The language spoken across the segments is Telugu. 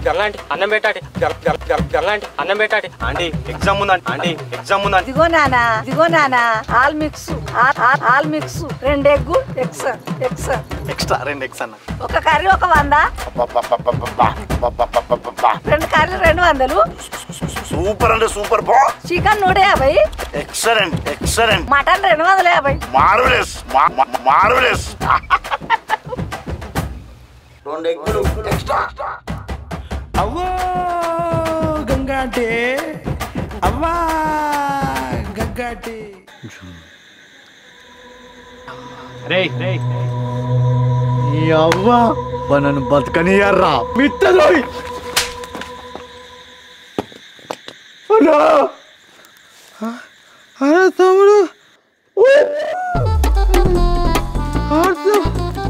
గల్లాంటి అన్నం పెట్టాటి గల్లాంటి అన్నం పెట్టాటి ఆంటీ ఎగ్జామ్ ఉందండి ఆంటీ ఎగ్జామ్ ఉందండి ఇదిగో నానా ఇదిగో నానా all mix all- all- all mix రెండు ఎగ్గు ఎక్స్ ఎక్స్ ఎక్స్ట్రా రెండు ఎగ్స్ అన్న ఒక కర్రీ ఒక వంద రెండు కర్రీ రెండు వందలు సూపర్ అంటే సూపర్ బా చికెన్ నూట యాభై ఎక్సలెంట్ ఎక్సలెంట్ మటన్ రెండు వందల యాభై మార్వెలస్ మార్వెలస్ రెండు ఎగ్గులు ఎక్స్ట్రా అవ్వో గంగాటే అవ్వా గంగాటే రే రే ఈ అవ్వ వా నన్ను బతకనియర్రా మిత్తరోయ్ అన్నా అరే తమ్ముడు అర్థం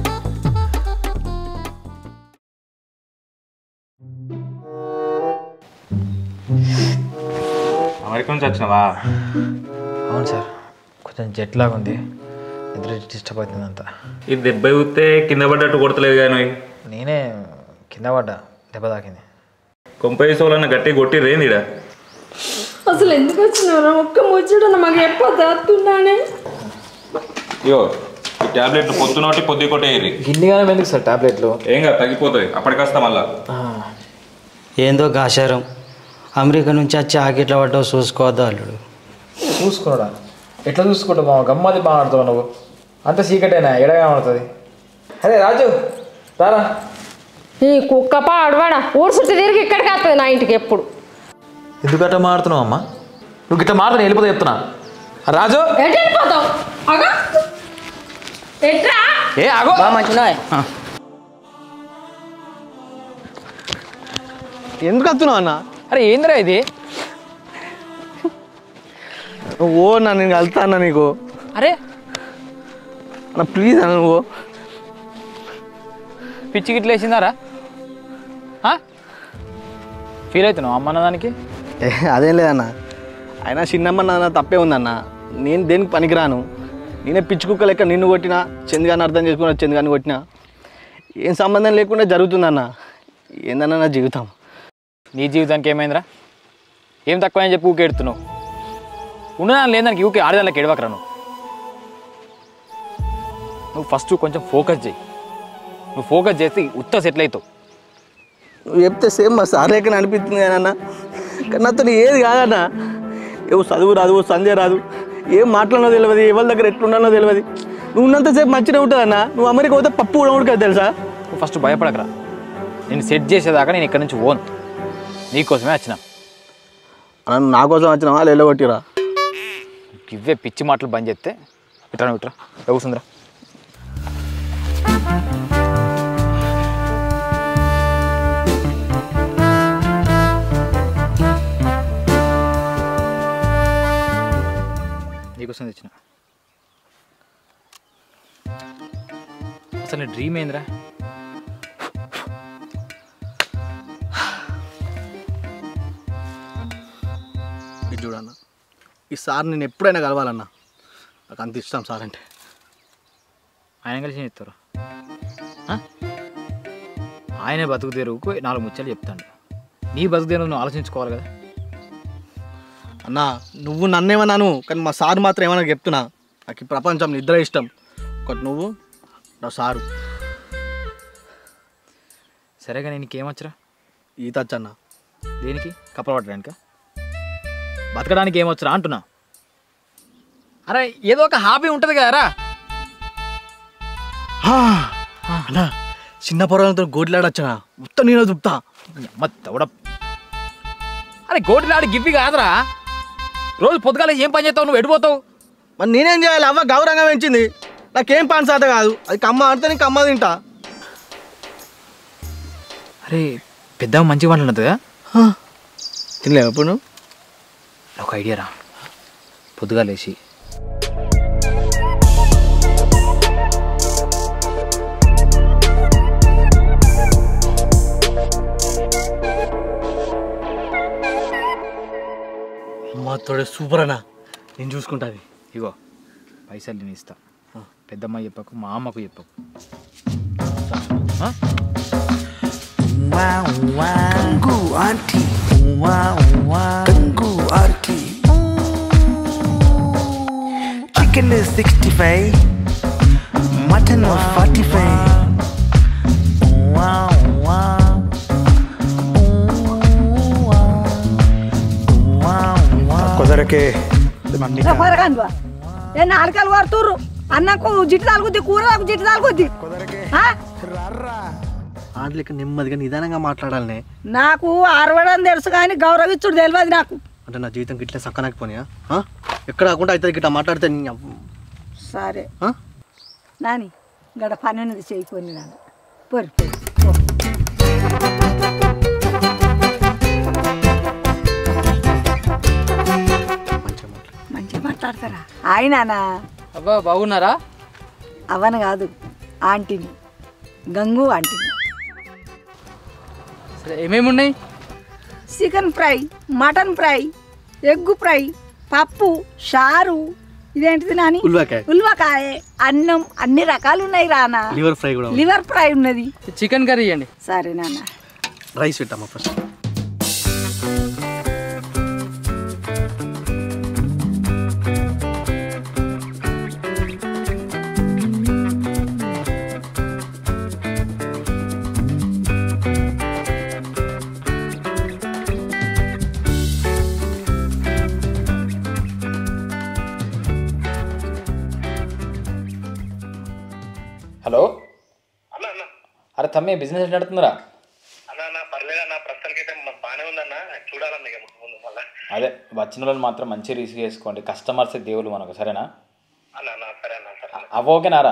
అమెరికా నుంచి వచ్చినావా అవును సార్ కొంచెం జెట్ లాగా ఉంది నిద్ర డిస్టర్బ్ అవుతుంది అంతా ఇది దెబ్బ ఊస్తే కింద పడ్డట్టు కొడతలేదు కానీ నేనే కింద పడ్డా దెబ్బ తాకింది కొంప వేసుకోవాలన్న గట్టి కొట్టిరేంది ఈడ అసలు ఎందుకు వచ్చినారా ఒక్క ముచ్చట మాకు ఎప్పుడు దాస్తున్నానే ఇయో ఈ టాబ్లెట్లు పొద్దునోటి పొద్దు కొట్టేయరి గిన్నెగానే ఎందుకు సార్ టాబ్లెట్లు ఏం కాదు తగ్గిపోతుంది అప్పటికొస్తా మళ్ళా ఏందో గాశారం అమెరికా నుంచి వచ్చి ఆకిట్ల పడ్డావు చూసుకోవద్దు అల్లుడు చూసుకోడా ఎట్లా చూసుకుంటావు బావ గమ్మది బాగా ఆడుతావు నువ్వు అంత చీకటేనా ఎడగా ఆడుతుంది అరే రాజు రారా ఈ కుక్క పాడవాడా ఊరు చుట్టూ తిరిగి ఇక్కడికి వస్తుంది నా ఇంటికి ఎప్పుడు ఎందుకు అట్లా మాడుతున్నావు అమ్మా నువ్వు ఇట్లా మాట్లాడి వెళ్ళిపోతా చెప్తున్నా రాజు ఎటు వెళ్ళిపోతావు అగా ఎట్రా ఏ ఆగో ఎందుకు వస్తున్నావు అన్న అరే ఏందిరా ఇది ఓ నా నేను వెళ్తా అన్న నీకు అరే అన్న ప్లీజ్ అన్న నువ్వు పిచ్చి గిట్ల వేసిందారా ఫీల్ అవుతున్నావు అమ్మ అన్నదానికి ఏ, అదేం లేదన్న అయినా చిన్నమ్మ నాన్న తప్పే ఉందన్న నేను దేనికి పనికిరాను నేనే పిచ్చి కుక్క లెక్క నిన్ను కొట్టినా చంద్రగాని అర్థం చేసుకున్నా చంద్రగాని కొట్టినా ఏం సంబంధం లేకుండా జరుగుతుందన్న ఏందన్న నా జీవితం నీ జీవితానికి ఏమైందిరా ఏం తక్కువ అని చెప్పి ఊకే ఎడుతున్నావు ఉన్నదాని లేదానికి ఊకే ఆడదానికి ఎడవకరా నువ్వు నువ్వు ఫస్ట్ కొంచెం ఫోకస్ చేయి నువ్వు ఫోకస్ చేసి ఉత్త సెటిల్ అవుతావు నువ్వు చెప్తే సేమ్ మా సార్ లెక్కన అనిపిస్తుంది కానీ అన్న కానీ నాతో ఏది కాదన్న ఏవో చదువు రాదు ఓ సంధ్య రాదు ఏం మాట్లాడినో తెలియదు ఎవరి దగ్గర ఎట్లున్నానో తెలియదు నువ్వు ఉన్నంతసేపు మంచిగా ఉంటుందన్న నువ్వు అమెరికా పోతే పప్పు కూడా ఉడకదు తెలుసా నువ్వు ఫస్ట్ భయపడకరా నేను సెట్ చేసేదాకా నేను ఇక్కడ నుంచి ఓన్ నీకోసమే వచ్చిన అన్న నా కోసం వచ్చిన వాళ్ళు వెళ్ళగొట్టిరా ఇవే పిచ్చి మాటలు బంద్ చేస్తే ఇట్రా ఇట్రా కూర్చుందిరా నీకోసం తెచ్చిన అసలు నీ డ్రీమ్ ఏందిరా ఇది చూడన్న ఈ సార్ నేను ఎప్పుడైనా కలవాలన్నా నాకు అంత ఇష్టం సార్ అంటే ఆయన కలిసి చెప్తారు ఆయనే బతుకు తెరువుకు నాలుగు ముచ్చలు చెప్తాడు నీ బతుకు తెరువు నువ్వు ఆలోచించుకోవాలి కదా అన్న నువ్వు నన్నేమన్నాను కానీ మా సార్ మాత్రం ఏమన్నా చెప్తున్నా నాకు ఈ ప్రపంచం నిద్ర ఇష్టం ఒకటి నువ్వు నా సారు సరే కానీ నీకేమొచ్చరా ఈత వచ్చన్న దేనికి కప్పలు పట్టడానిక బతకడానికి ఏమొచ్చరా అంటున్నా అరే ఏదో ఒక హాబీ ఉంటుంది కదరా అన్నా చిన్న పొరలతో గోడ్లాడొచ్చనా మొత్తం నేను దుప్తా మొత్తం అరే గోటిలాడి గివ్వి కాదురా రోజు పొద్దుగాల ఏం పని చేస్తావు నువ్వు ఎడిపోతావు మరి నేనేం చేయాలి అవ్వ గౌరవంగా పెంచింది నాకేం పని సాత కాదు అది కమ్మ ఆడితే నేను కమ్మ తింటా అరే పెద్ద మంచి వంటలు ఉంటుందా తినలేవు ఇప్పుడు నువ్వు? ఒక ఐడియా రా పొద్దుగా లేచి అమ్మ తోడే సూపర్ అన్న నేను చూసుకుంటాది ఇగో పైసలు నేను ఇస్తా పెద్దమ్మ చెప్పకు మా అమ్మకు చెప్పకు ఆ? Wow, wow. Sixty five mutton forty five కుదరకే పొరగండి ఏ నాలుకలు కొడుతుర్రు అన్నకు జిట్టు తాలుగుద్ది కూరకు జిట్టు తాలుగుద్ది ఆ? ఆటలకి నెమ్మదిగా నిదానంగా మాట్లాడాలనే నాకు అరవడం తెలుసు కానీ గౌరవించుడు తెలియదు నాకు అంటే నా జీవితం గిట్లే సక్కనకపోయా ఎక్కడ కాకుండా అయితే గిట్లా మాట్లాడితే నీ అవ్వ- సరే ఆ? నాని గడ పని ఉన్నది చేయకొని నాన్న పొరి పొరి పో. మంచిగా మాట్లాడతారా ఆయననా అబ్బా బాగున్నారా అవని కాదు ఆంటీని గంగు ఆంటీని సరే ఏమేమి ఉన్నాయి chicken fry mutton fry egg fry పప్పు చారు ఇదేంటిది నాని ఉల్వకాయ ఉల్వకాయ అన్నం అన్ని రకాలు ఉన్నాయి రానా లివర్ ఫ్రై కూడా ఉంది. లివర్ ఫ్రై ఉన్నది చికెన్ కర్రీ ఇవ్వండి సరే నాన్న రైస్ పెట్టమ్మా ఫస్ట్ హలో అరే తమ్మి బిజినెస్ ఎట్లా నడుతుందిరా అదే వచ్చిన వాళ్ళు మాత్రం మంచి రిసీవ్ చేసుకోండి కస్టమర్స్ దేవుళ్ళు మనకు సరేనా అవి ఓకేనారా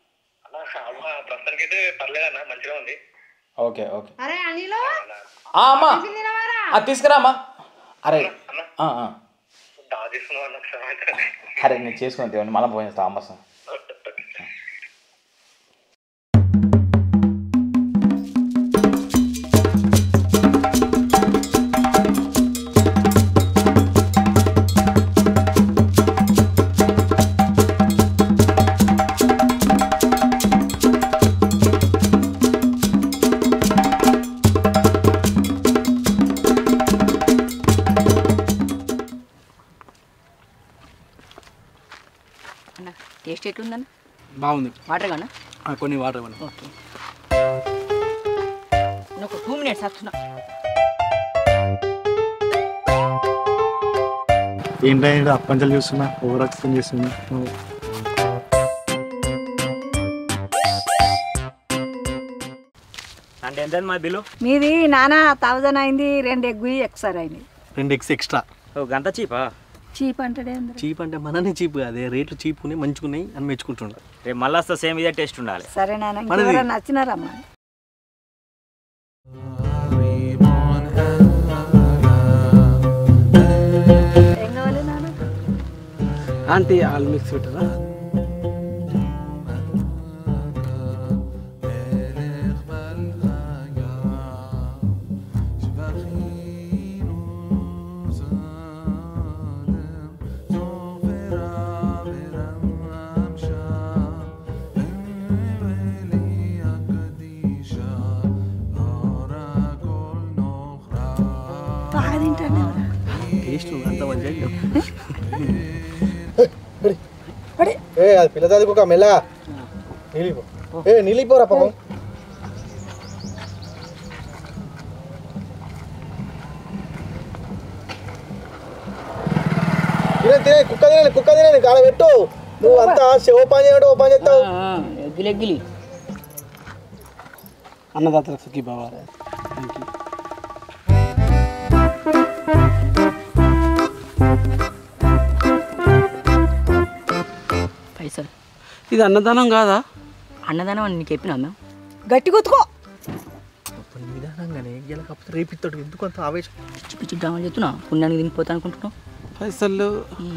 ఓకే ఓకే ఆ, అమ్మా ఆ, తీసుకురా అమ్మా అరే ఆ, ఆ. అరే నేను చేసుకుని దేవుని మళ్ళీ ఫోన్ చేస్తా అమ్మ సార్ టేస్ట్ ఎట్లుందని బాగుంది వాటర్ కన్నా ఆ, కొన్ని వాటర్ ఇవ్వండి ఓకే నేను ఒక టూ మినిట్స్ వస్తున్నా ఏంటంటే అప్పంచలు చూస్తున్నా ఓవర్ యాక్షన్ చేస్తున్నా అంటే ఎంత మా బిల్లు మీది నానా థౌజండ్ అయింది రెండు ఎగ్గు ఎక్సర్ అయింది రెండు ఎగ్స్ ఎక్స్ట్రా ఓ గంట చీపా చీప్ అంటే చీప్ అంటే మననే చీప్ కాదే రేట్లు చీప్ ఉన్నాయి మంచిగున్నాయి అని మెచ్చుకుంటుండ్రు రేపు మళ్ళీ వస్తా సేమ్ ఇదే టేస్ట్ ఉండాలి సరే నాన్న మనది. ఇంకెవరైనా నచ్చినారమ్మా ఏం కావాలి నాన్న ఆంటీ ఆల్ మిక్స్ పెట్టరా బాగా తింటాను టేస్ట్ అంత మంచిగా ఏ అది పిల్ల చదువుకోక మెల్లగా నీలిపో ఏ నీలిపోరా పాపం తినే తినే కుక్క తినే కుక్క తినే కాడ పెట్టు నువ్వు అంతా శివ పని చేయడం ఓ పని చేస్తావు ఎగ్గిలి ఎగ్గిలి అన్నదాతలకు సుఖీ బాబా పైసలు ఇది అన్నదానం కాదా అన్నదానం అని నీకు చెప్పినా మేము గట్టి గుర్తుకో నిదానంగానే ఇలా కాకపోతే రేపిస్తాడు ఎందుకు అంత ఆవేశం పిచ్చి పిచ్చి డ్రామాలు చెప్తున్నా పుణ్యానికి దిగిపోతా అనుకుంటున్నావు పైసలు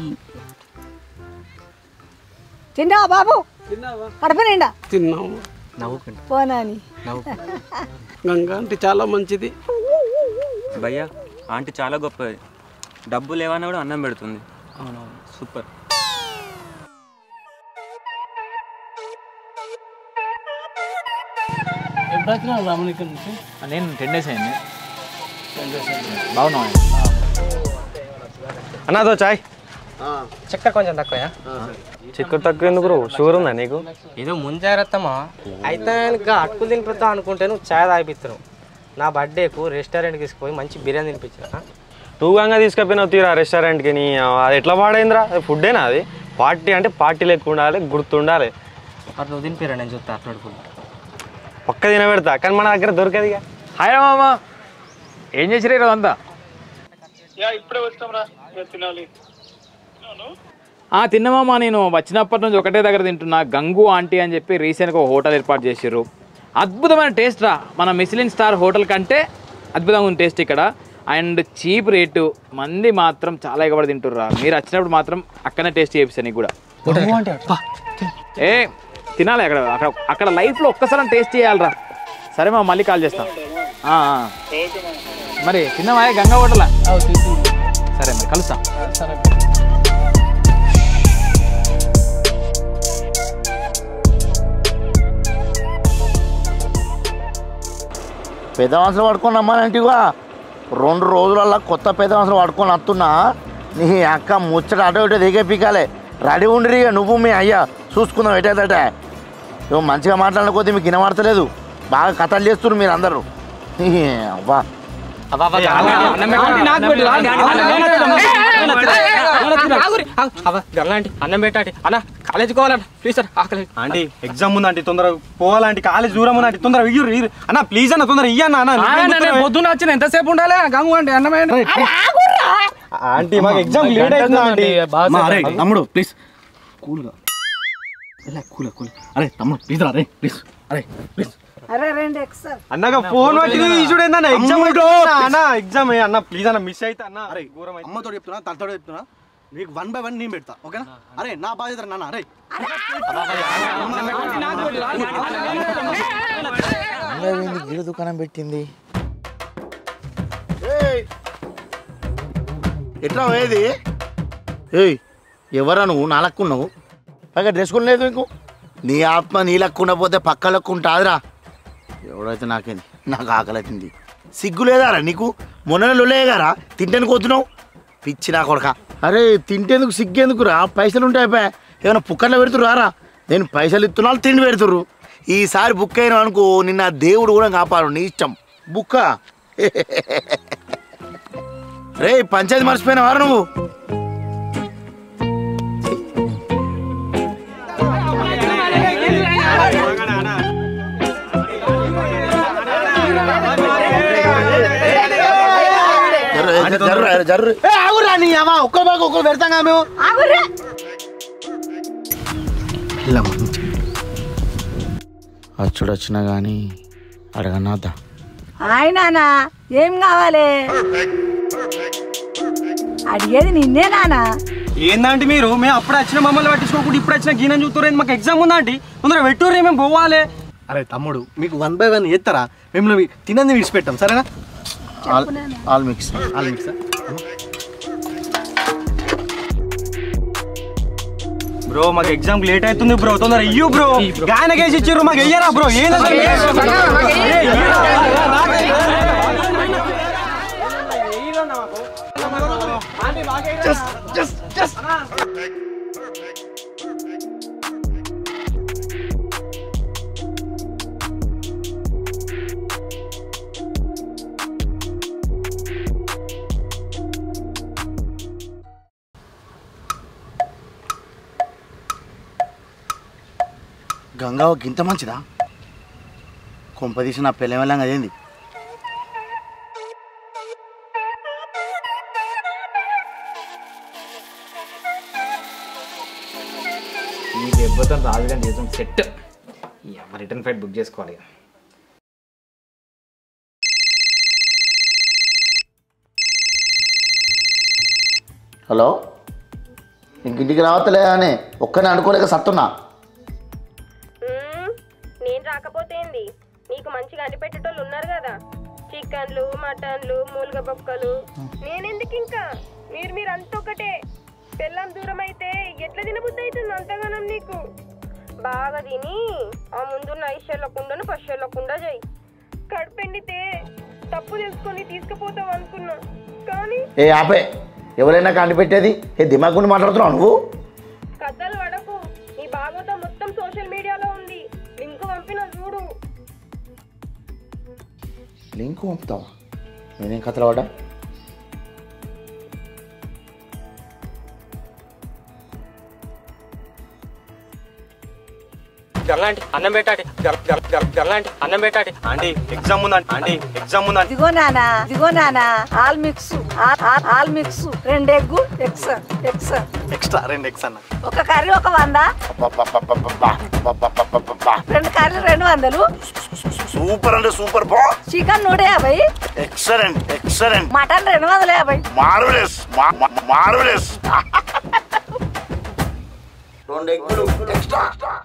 తిండా బాబు కడప నిండా తిన్నాము నవ్వుకండి పోనాని గంగా అంటే చాలా మంచిది భయ్యా ఆంటీ చాలా గొప్పది డబ్బు లేవన్నా కూడా అన్నం పెడుతుంది అవునవును సూపర్ ఎప్పుడు వచ్చినా రామనిక నుంచి నేను టెన్ డేస్ అయింది బాగున్నావు అన్నదో చాయ్ చక్కెర కొంచెం తక్కువ చిక్కుడు తక్కువ ఎందుకు బ్రో షుగర్ ఉందా నీకు ఏదో ముంజాగ్రత్తమా అయితే ఇంకా అటుకులు తినిపిస్తా అనుకుంటే నువ్వు చాయ్ తాగిపిస్తున్నావు నా బర్త్డేకు రెస్టారెంట్కి తీసుకుపోయి మంచి బిర్యానీ తినిపించిన నువ్వు గంగా తీసుకపోయినావు తీరా రెస్టారెంట్కి నీ అది ఎట్లా పాడైందిరా అది ఫుడ్డేనా అది పార్టీ అంటే పార్టీ లెక్క ఉండాలి గుర్తుండాలి మరి నువ్వు తినిపిరా నేను చూస్తా అట్లా పక్క తినబెడతా కానీ మన దగ్గర దొరకదు ఇక హాయ్ మామ ఏం చేసిరు ఈరోజు అంతా ఇప్పుడే వచ్చాం రా తినాలి ఆ తిన్నమామ నేను వచ్చినప్పటి నుంచి ఒకటే దగ్గర తింటున్నా గంగు ఆంటీ అని చెప్పి రీసెంట్గా ఒక హోటల్ ఏర్పాటు చేసిర్రు అద్భుతమైన టేస్ట్ రా మన మిసిలిన్ స్టార్ హోటల్ కంటే అద్భుతంగా ఉంది టేస్ట్ ఇక్కడ అండ్ చీప్ రేటు మంది మాత్రం చాలా ఎగబడి తింటుర్రా మీరు వచ్చినప్పుడు మాత్రం అక్కడనే టేస్ట్ చేపిస్తాను నీకు కూడా ఏ తినాలి అక్కడ అక్కడ అక్కడ లైఫ్లో ఒక్కసారి టేస్ట్ చేయాలిరా సరే మా మళ్ళీ కాల్ చేస్తాం ఆ, ఆ. మరి తిన్నావా గంగా హోటలా సరే మరి కలుస్తా పెద్ద మనుషులు పడుకొని రమ్మానంటివా రెండు రోజులల్లా కొత్త పెద్ద మనుషులు పడుకొని వస్తున్నా నీ అక్క ముచ్చట అటు ఇటు దిగే పీకాలే రెడీ ఉండిరి ఇక నువ్వు మీ అయ్యా చూసుకుందాం ఎటేదట నువ్వు మంచిగా మాట్లాడిన కొద్దీ మీకు వినబడతలేదు బాగా కథలు చేస్తున్నారు మీరు అందరూ అవ్వా గంగాంటి అన్నం పెట్టాటి అన్న కాలేజీకి పోవాలంట ప్లీజ్ సార్ ఆకలి ఆంటీ ఎగ్జామ్ ఉందంటే తొందరగా పోవాలంటే కాలేజ్ దూరం ఉందంటే తొందరగా ఇయ్యరు ఇయ్యరు అన్న ప్లీజ్ అన్న తొందరగా ఇయ్యన్న అన్న పొద్దున్న వచ్చిన ఎంతసేపు ఉండాలి గంగు అంటే అన్నమైన ఆంటీ మాకు ఎగ్జామ్ లేట్ అవుతుంది ఆంటీ మా అరే తమ్ముడు ప్లీజ్ కూల్గా కూల్ కూల్ అరే తమ్ముడు ప్లీజ్ రా రే ప్లీజ్ అరే ప్లీజ్ అరే రెండు ఎక్సర్ అన్నగా ఫోన్ వచ్చి ఇచ్చుడు ఏందన్న ఎగ్జామ్ అన్న ఎగ్జామ్ అన్న ప్లీజ్ అన్న మిస్ అయితే అన్న అరే అమ్మతో చెప్తున్నా తనతో చెప్తున్నా నీకు వన్ బై వన్ నేను పెడతా ఓకేనా అరే నా బాధ్యత నాన్న అరే గిడ దుకాణం పెట్టింది ఎట్లా ఏది ఏయ్ ఎవరా నువ్వు నా లక్కున్నావు పైగా డ్రెస్ కొనలేదు ఇంకో నీ ఆత్మ నీ లక్కున్న పోతే పక్క లక్కు ఉంటుందిరా ఎవడైతే నాకేంది నాకు ఆకలి అవుతుంది సిగ్గు లేదారా నీకు మొన్న లొల్లేగారా తింటానికి పోతున్నావు పిచ్చి నా కొడక అరే తింటేందుకు సిగ్గేందుకురా పైసలు ఉంటాయి పా ఏమైనా పుక్కర్లో పెడుతురు రారా నేను పైసలు ఇస్తున్నాను తిండి పెడుతురు ఈసారి బుక్ అయినా అనుకో నిన్న దేవుడు కూడా కాపాడు నీ ఇష్టం బుక్క రే పంచాయతీ మర్చిపోయినావారా నువ్వు జర్రు, జర్రు, జర్రు. ఏ, ఆగురా నీ అమ్మ ఒక్క బాగా ఒక్క పెడతాం కదా మేము ఇలా మంచి అచ్చుడు వచ్చినా కానీ అడగనాదా ఆయనానా ఏం కావాలి అడిగేది నిన్నే నానా ఏందంటే మీరు మేము అప్పుడు వచ్చిన మమ్మల్ని పట్టించుకోకుండా ఇప్పుడు వచ్చిన గీనని చూస్తారు మాకు ఎగ్జామ్ ఉందా అండి తొందరగా పెట్టుర్రి మేము పోవాలి అరే తమ్ముడు మీకు వన్ బై వన్ ఎత్తరా మేము తినంది విడిచిపెట్టాం సరేనా all mix all mix bro మాకు ఎగ్జామ్ లేట్ అవుతుంది బ్రో తొందర ఇయ్యు బ్రో గాయనకేసి ఇచ్చిర్రు మాకు వెయ్యరా బ్రో గంగా ఒక గింత మంచిదా కొంపదీసి నా పిల్లమెల్లం అదేంది ఈ దెబ్బతో రాజుగారి జీవితం సెట్ రిటర్న్ ఫ్లైట్ బుక్ చేసుకోవాలి ఇక. హలో ఇంకింటికి రావట్లేదా అని ఒక్కనే అనుకోలేక సత్తున్నా నేను రాకపోతే ఏంది నీకు మంచిగా అనిపెట్టేటోళ్ళు ఉన్నారు కదా చికెన్లు మటన్లు మూలుగ బొక్కలు నేనెందుకు ఇంకా మీరు మీరు అంత ఒకటే పెళ్ళం దూరం అయితే ఎట్లా తినబుద్ధి అవుతుంది అంతగానం నీకు బాగా తిని ఆ ముందున్న ఐశ్వర్యకుండాను పశ్చర్యకుండా చేయి కడుపెండితే తప్పు తెలుసుకొని తీసుకుపోతావు అనుకున్నా కానీ ఏ ఆపే ఎవరైనా కనిపెట్టేది ఏ దిమాగుండి మాట్లాడుతున్నావు నువ్వు కథలు పడకు నీ భాగవతం మొత్తం సోషల్ మీడియాలో ఉంది లింక్ పంపిన చూడు లింక్ పంపుతావా నేనేం కథలు పడ్డా గల్లాంటి అన్నం పెట్టాటి గల్లాంటి అన్నం పెట్టాటి ఆంటీ ఎగ్జామ్ ఉందండి ఆంటీ ఎగ్జామ్ ఉందండి ఇదిగో నానా ఇదిగో నానా all mix all- all- all mix రెండు ఎగ్గు ఎక్స్ ఎక్స్ ఎక్స్ట్రా రెండు ఎక్స్ అన్న ఒక కర్రీ ఒక వంద రెండు కర్రీ రెండు వందలు సూపర్ అంటే సూపర్ బా చికెన్ నూట యాభై ఎక్సలెంట్ ఎక్సలెంట్ మటన్ రెండు వందల యాభై మార్వెలస్ మార్వెలస్ రెండు ఎగ్గులు extra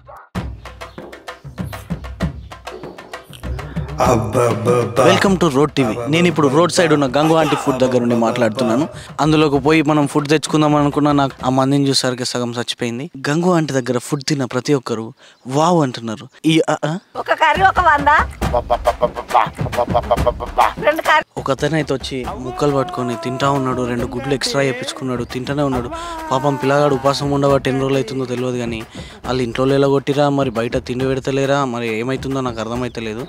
welcome to road TV నేను ఇప్పుడు రోడ్ సైడ్ ఉన్న గంగు ఆంటీ ఫుడ్ దగ్గర నుండి మాట్లాడుతున్నాను అందులోకి పోయి మనం ఫుడ్ తెచ్చుకుందాం అనుకున్నా నాకు ఆ మందిని చూసరికి సగం చచ్చిపోయింది గంగు ఆంటీ దగ్గర ఫుడ్ తిన్న ప్రతి ఒక్కరు వావ్ అంటున్నారు ఈ ఆ, ఆ. ఒక కర్రీ ఒక వంద రెండు కర్రీ ఒక అతను అయితే వచ్చి ముక్కలు పట్టుకొని తింటా ఉన్నాడు రెండు గుడ్లు ఎక్స్ట్రా చేయించుకున్నాడు తింటానే ఉన్నాడు పాపం పిల్లగాడు ఉపాసం ఉండబట్టి ఎన్ని రోజులు అవుతుందో తెలియదు కానీ వాళ్ళు ఇంట్లో ఎలా కొట్టిరా మరి బయట తిండి పెడతలేరా మరి ఏమవుతుందో నాకు అర్థమైతలేదు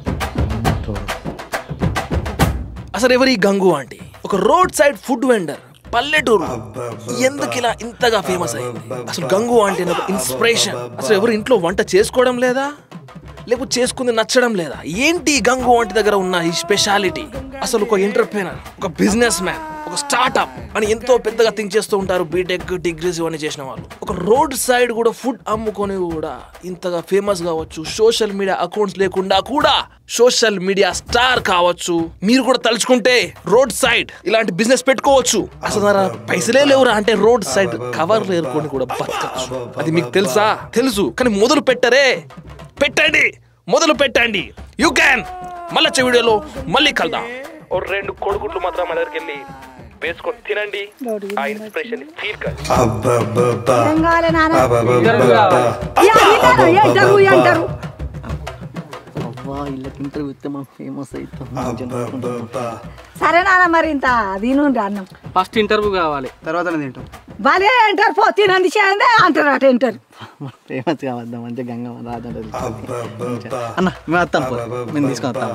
అసలు ఎవరి గంగు ఆంటీ ఒక రోడ్ సైడ్ ఫుడ్ వెండర్ పల్లెటూరు ఎందుకు ఇలా ఇంతగా ఫేమస్ అయింది అసలు గంగు ఆంటీ అనే ఒక ఇన్స్పిరేషన్ అసలు ఎవరు ఇంట్లో వంట చేసుకోవడం లేదా లేకపోతే చేసుకుంది నచ్చడం లేదా ఏంటి ఈ గంగు ఆంటీ దగ్గర ఉన్న ఈ స్పెషాలిటీ అసలు ఒక ఎంటర్ప్రీనర్ ఒక బిజినెస్ మ్యాన్ ఒక స్టార్ట్అప్ అని ఎంతో పెద్దగా థింక్ చేస్తూ ఉంటారు బీటెక్ డిగ్రీస్ ఇవన్నీ చేసిన వాళ్ళు ఒక రోడ్ సైడ్ కూడా ఫుడ్ అమ్ముకొని కూడా ఇంతగా ఫేమస్ కావచ్చు సోషల్ మీడియా అకౌంట్స్ లేకుండా కూడా సోషల్ మీడియా స్టార్ కావచ్చు మీరు కూడా తలుచుకుంటే రోడ్ సైడ్ ఇలాంటి బిజినెస్ పెట్టుకోవచ్చు అసలు నా పైసలే లేవురా అంటే రోడ్ సైడ్ కవర్ ఏరుకొని కూడా బతకచ్చు అది మీకు తెలుసా తెలుసు కానీ మొదలు పెట్టరే పెట్టండి మొదలు పెట్టండి యూ క్యాన్ మళ్ళీ వచ్చే వీడియోలో మళ్ళీ కలుద్దాం ఓ రెండు కొడుకుట్లు మాత్రం మన దగ్గరికి వెళ్ళి వేసుకొని తినండి ఆ ఇన్స్పిరేషన్ ఫీల్ కాదు ఏం కావాలి నాన్న అబ్బబ్బబ్బా. యా, అంటారు ఏంటారు అంటారు అవ్వా వీళ్ళకి ఇంటర్వ్యూ ఇస్తే మనం ఫేమస్ అవుతాం సరే నాన్న మరి ఇంత దీని అన్నం ఫస్ట్ ఇంటర్వ్యూ కావాలి తర్వాత తింటాం బాలే అంటారు పో తినంది చేయండి అంటారు అట అంటారు ఫేమస్ కావద్దాం అంటే గంగమ్మ రాదంటే అన్న మేము వస్తాం పో. మేము తీసుకొని వస్తాం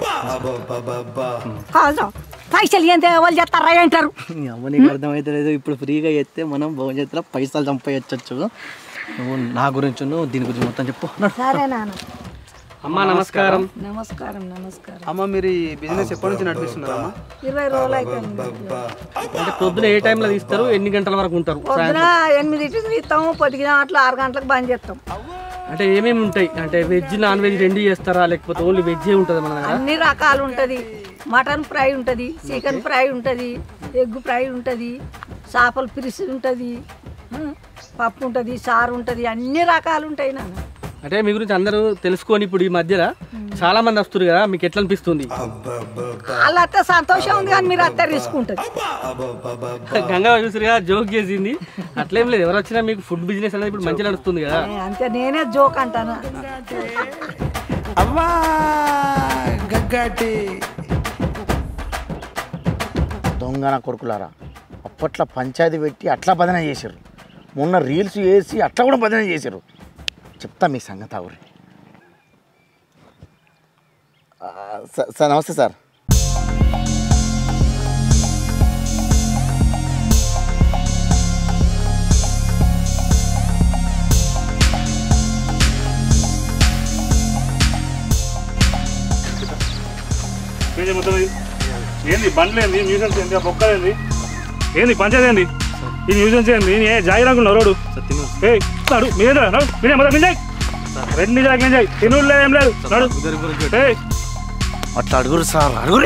కాదు పైసలు ఎంత వాళ్ళు చేస్తారా అంటారు ఈ అమ్మ నీకు అర్థమైతే లేదు ఇప్పుడు ఫ్రీగా చేస్తే మనం భవిష్యత్తులో పైసలు సంపాదించవచ్చు నువ్వు నా గురించి నువ్వు దీని గురించి మొత్తం చెప్పు నడు. సరే నాన్న అమ్మా నమస్కారం నమస్కారం నమస్కారం అమ్మ మీరు ఈ బిజినెస్ ఎప్పటి నుంచి నడిపిస్తున్నారమ్మా ఇరవై రోజులు అయిపోయింది అంటే పొద్దున ఏ టైంలో తీస్తారు ఎన్ని గంటల వరకు ఉంటారు పొద్దున ఎనిమిదింటికి తీస్తాము పొద్దున అట్లా ఆరు గంటలకు బంద్ చేస్తాం అంటే ఏమేమి ఉంటాయి అంటే వెజ్ నాన్ వెజ్ రెండు చేస్తారా లేకపోతే ఓన్లీ వెజ్జే ఉంటుంది మన దగ్గర అన్ని రకాలు ఉంటుంది మటన్ ఫ్రై ఉంటుంది చికెన్ ఫ్రై ఉంటుంది ఎగ్ ఫ్రై ఉంటుంది చేపల పిరిసి ఉంటుంది పప్పు ఉంటుంది సారు ఉంటుంది అన్ని రకాలు ఉంటాయి నాన్న అంటే మీ గురించి అందరూ తెలుసుకొని ఇప్పుడు ఈ మధ్యలో చాలా మంది వస్తారు కదా మీకు ఎట్లా అనిపిస్తుంది వాళ్ళు అత్తే సంతోషం ఉంది కానీ మీరు అత్తే రిస్క్ ఉంటుంది గంగా చూసిగా జోక్ చేసింది అట్లేం లేదు ఎవరు వచ్చినా మీకు ఫుడ్ బిజినెస్ అనేది ఇప్పుడు మంచిగా నడుస్తుంది కదా ఏ, అంతే నేనే జోక్ అంటాను అవ్వా గగ్గటి దొంగన కొడుకులారా అప్పట్లో పంచాయతీ పెట్టి అట్లా బదన చేశారు మొన్న రీల్స్ వేసి అట్లా కూడా బదన చేశారు చెప్తా మీ సంగతి అవురి సార్ నమస్తే సార్ ఏంది మొత్తం ఇది? ఏంది బండ్లు ఏంది న్యూసెన్స్ ఏంది ఆ బొక్కలు ఏంది ఏంది పంచాయతీ ఏంది ఈ న్యూసెన్స్ ఏంది నేను ఏ జాగిరాకున్నా రోడ్డు ఏ నాడు మీద నడు మీరే మొదలు నిజాయి రెండు నిజాకి నిజాయి తినుడు లేదు ఏం లేదు నడు ఏ అట్లా అడుగురు సార్ అడుగురి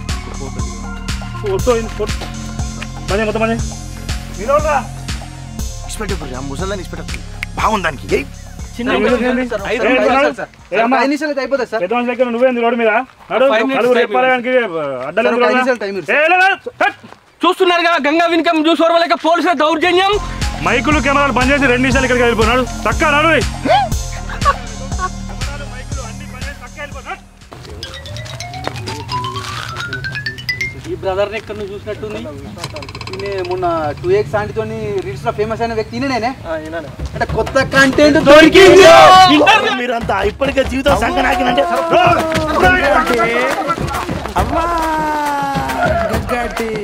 ఫోటో ఫోటో పని మొత్తం పని మీరు ఎవరురా? ఇన్స్పెక్టర్ ఆ ముసలాన్ని ఇన్స్పెక్టర్ బాగుంది దానికి ఏయ్. చిన్న న్యూసెన్స్ ఏంది? ఏ, నడు. ఏ, అమ్మా. పెద్ద మనిషి దగ్గర నువ్వేంది రోడ్డు మీద నడు Five minutes నలుగురు time చెప్పాలడానికి అడ్డలు సార్, ఒక ఐదు నిమిషాలు time ఇవ్వండి. ఏ, లే, లే, హట్. చూస్తున్నారు కదా గంగా వినికం చూసి ఓర్వలేక పోలీసుల దౌర్జన్యం మైకులు కెమెరాలు బంద్ చేసి రెండు నిమిషాలు ఇక్కడికి వెళ్ళిపోయినాడు చక్క నాడు ఈ బ్రదర్ని ఎక్కడ నువ్వు చూసినట్టుంది ఈయన మొన్న టూ ఎక్స్ ఆంటీతో రీల్స్ లో ఫేమస్ అయిన వ్యక్తి నేనే అంటే కొత్త కంటెంట్ దొరికింది మీరంతా ఇప్పటికే జీవితం సంకనాకినంటే అమ్మా గగ్గటి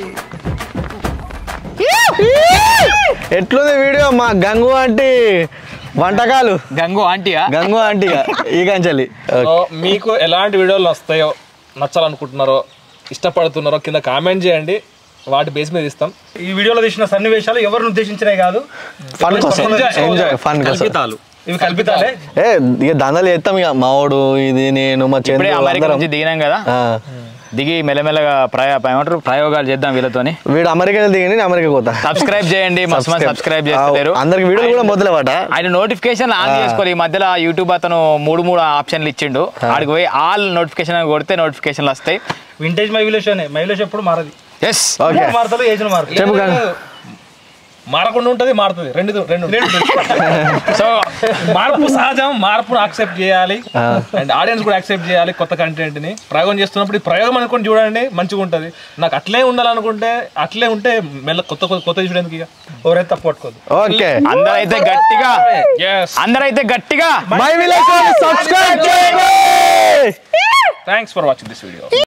ఎట్లుంది వీడియో మా గంగు ఆంటీ వంటకాలు గంగు ఆంటీయా గంగు ఆంటీ ఈ కంచెలి సో మీకు ఎలాంటి వీడియోలు వస్తాయో నచ్చాలనుకుంటున్నారో ఇష్టపడుతున్నారో కింద కామెంట్ చేయండి వాటి బేస్ మీద ఇస్తాం ఈ వీడియోలో తీసిన సన్నివేశాలు ఎవరిని ఉద్దేశించినవి కాదు ఫన్ కోసం ఎంజాయ్ ఫన్ కోసం కల్పితాలు ఇవి కల్పితాలే ఏ ఇక దందలు చేస్తాం ఇక మావాడు ఇది నేను మా ఇప్పుడే చంద్రు అమెరికా అందరం. నుంచి దిగినాం కదా ఆ. దిగి మెల్లమెల్లగా ప్రయో ఏమంటారు ప్రయోగాలు చేద్దాం వీళ్ళతోని వీడు అమెరికా దిగి నేను అమెరికా పోతా సబ్స్క్రైబ్ చేయండి మస్తు మంది సబ్స్క్రైబ్ చేస్తారు ఆ, అందరికి వీడియోలు కూడా మొదలవాట ఆయన నోటిఫికేషన్ ఆన్ ఆ. చేసుకోవాలి ఈ మధ్యలో యూట్యూబ్ అతను మూడు మూడు ఆప్షన్లు ఇచ్చిండు ఆడికి పోయి ఆల్ నోటిఫికేషన్ కొడితే నోటిఫికేషన్లు వస్తాయి వింటేజ్ మైవిలేషన్ మైవిలేషన్ ఎప్పుడు మారది ఎస్ మారుతుంది ఏజ్ మారుతుంది చెప్పు గంగు. మారకుండా ఉంటుంది మారుతుంది రెండు రెండు సో మార్పు సహజం మార్పును యాక్సెప్ట్ చేయాలి అండ్ ఆడియన్స్ కూడా యాక్సెప్ట్ చేయాలి కొత్త కంటెంట్ ని ప్రయోగం చేస్తున్నప్పుడు ఈ ప్రయోగం అనుకుని చూడండి మంచిగా ఉంటుంది నాకు అట్లే ఉండాలనుకుంటే అట్లే ఉంటే మెల్ల కొత్త కొత్త కొత్త చూడడానికి ఇక ఎవరైతే తప్పు పట్టుకోదు ఓకే అందరైతే గట్టిగా అందరైతే గట్టిగా మై విలేజ్ సబ్స్క్రైబ్ చేయండి thanks for watching this video